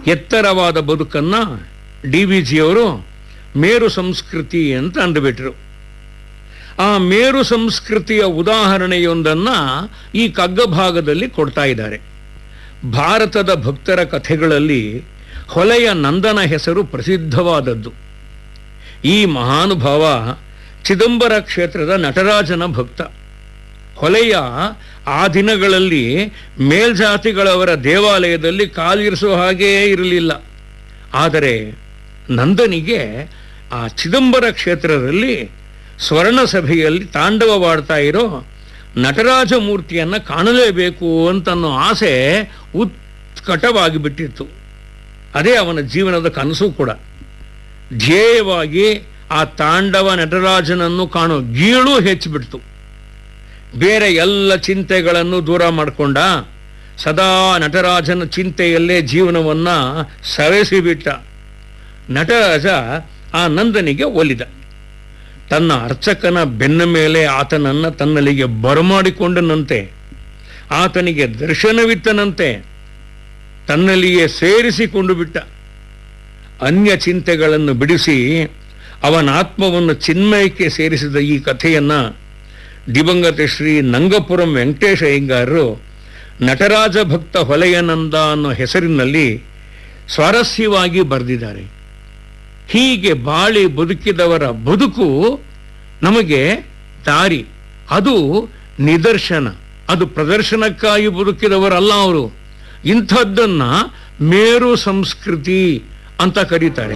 ಎತ್ತರವಾದ ಬದುಕನ್ನ D V ಜಿಯವರು ಮೇರು ಸಂಸ್ಕೃತಿ ಅಂತ ಅಂದುಬಿಟ್ರು ಆ ಮೇರು ಸಂಸ್ಕೃತಿಯ ಉದಾಹರಣೆಯೊಂದನ್ನ ಈ ಕಗ್ಗ ಭಾಗದಲ್ಲಿ ಕೊಡ್ತಾ ಇದ್ದಾರೆ ಭಾರತದ ಭಕ್ತರ ಕಥೆಗಳಲ್ಲಿ ಹೊಲೆಯ ನಂದನ ಹೆಸರು ಪ್ರಸಿದ್ಧವಾದದ್ದು ಈ ಮಹಾನುಭಾವ ಚಿದಂಬರ ಕ್ಷೇತ್ರದ ನಟರಾಜನ ಭಕ್ತ ಹೊಲೆಯ ಆ ದಿನಗಳಲ್ಲಿ ಮೇಲ್ಜಾತಿಗಳವರ ದೇವಾಲಯದಲ್ಲಿ ಕಾಲಿರಿಸುವ ಹಾಗೇ ಇರಲಿಲ್ಲ ಆದರೆ ನಂದನಿಗೆ ಆ ಚಿದಂಬರ ಕ್ಷೇತ್ರದಲ್ಲಿ ಸ್ವರ್ಣ ಸಭೆಯಲ್ಲಿ ತಾಂಡವವಾಡ್ತಾ ಇರೋ ನಟರಾಜ ಮೂರ್ತಿಯನ್ನು ಕಾಣಲೇಬೇಕು ಅಂತನ್ನೋ ಆಸೆ ಉತ್ಕಟವಾಗಿ ಬಿಟ್ಟಿತ್ತು ಅದೇ ಅವನ ಜೀವನದ ಕನಸು ಕೂಡ ಧ್ಯೇಯವಾಗಿ ಆ ತಾಂಡವ ನಟರಾಜನನ್ನು ಕಾಣೋ ಗೀಳು ಹೆಚ್ಚಿಬಿಡ್ತು ಬೇರೆ ಎಲ್ಲ ಚಿಂತೆಗಳನ್ನು ದೂರ ಮಾಡಿಕೊಂಡ ಸದಾ ನಟರಾಜನ ಚಿಂತೆಯಲ್ಲೇ ಜೀವನವನ್ನ ಸವೆಸಿಬಿಟ್ಟ ನಟರಾಜ ಆ ನಂದನಿಗೆ ಒಲಿದ ತನ್ನ ಅರ್ಚಕನ ಬೆನ್ನ ಮೇಲೆ ಆತನನ್ನ ತನ್ನಲ್ಲಿಗೆ ಬರಮಾಡಿಕೊಂಡನಂತೆ ಆತನಿಗೆ ದರ್ಶನವಿತ್ತನಂತೆ ತನ್ನಲ್ಲಿಯೇ ಸೇರಿಸಿಕೊಂಡು ಬಿಟ್ಟ ಅನ್ಯ ಚಿಂತೆಗಳನ್ನು ಬಿಡಿಸಿ ಅವನ ಆತ್ಮವನ್ನು ಚಿನ್ಮಯಕ್ಕೆ ಸೇರಿಸಿದ ಈ ಕಥೆಯನ್ನ ದಿವಂಗತ ಶ್ರೀ ನಂಗಪುರಂ ವೆಂಕಟೇಶ ಅಯ್ಯಂಗಾರರು ನಟರಾಜ ಭಕ್ತ ಹೊಲೆಯನಂದ ಅನ್ನೋ ಹೆಸರಿನಲ್ಲಿ ಸ್ವಾರಸ್ಯವಾಗಿ ಬರೆದಿದ್ದಾರೆ ಹೀಗೆ ಬಾಳಿ ಬದುಕಿದವರ ಬದುಕು ನಮಗೆ ದಾರಿ ಅದು ನಿದರ್ಶನ ಅದು ಪ್ರದರ್ಶನಕ್ಕಾಗಿ ಬದುಕಿದವರಲ್ಲ ಅವರು ಇಂಥದ್ದನ್ನ ಮೇರು ಸಂಸ್ಕೃತಿ ಅಂತ ಕರೀತಾರೆ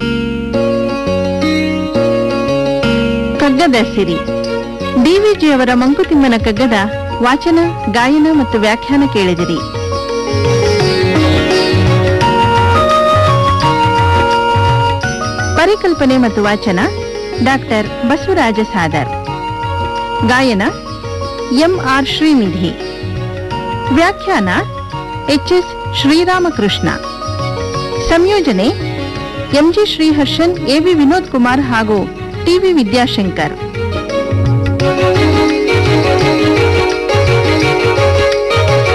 ಕಗ್ಗದ ಸಿರಿ ಡಿವಿಜಿಯವರ ಮಂಕುತಿಮ್ಮನ ಕಗ್ಗದ ವಾಚನ ಗಾಯನ ಮತ್ತು ವ್ಯಾಖ್ಯಾನ ಕೇಳಿದಿರಿ ಪರಿಕಲ್ಪನೆ ಮತ್ತು ವಾಚನ ಡಾಕ್ಟರ್ ಬಸವರಾಜ ಸಾದರ್ ಗಾಯನ ಎಂ ಆರ್ ಶ್ರೀನಿಧಿ ವ್ಯಾಖ್ಯಾನ ಎಚ್ ಎಸ್ ಶ್ರೀರಾಮಕೃಷ್ಣ ಸಂಯೋಜನೆ ಎಂಜಿ ಶ್ರೀಹರ್ಷನ್ ಎವಿ ವಿನೋದ್ ಕುಮಾರ್ ಹಾಗೂ ಟಿವಿ ವಿದ್ಯಾಶಂಕರ್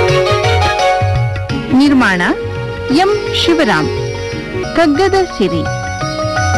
ನಿರ್ಮಾಣ ಎಂ ಶಿವರಾಮ್ ಕಗ್ಗದ ಸಿರಿ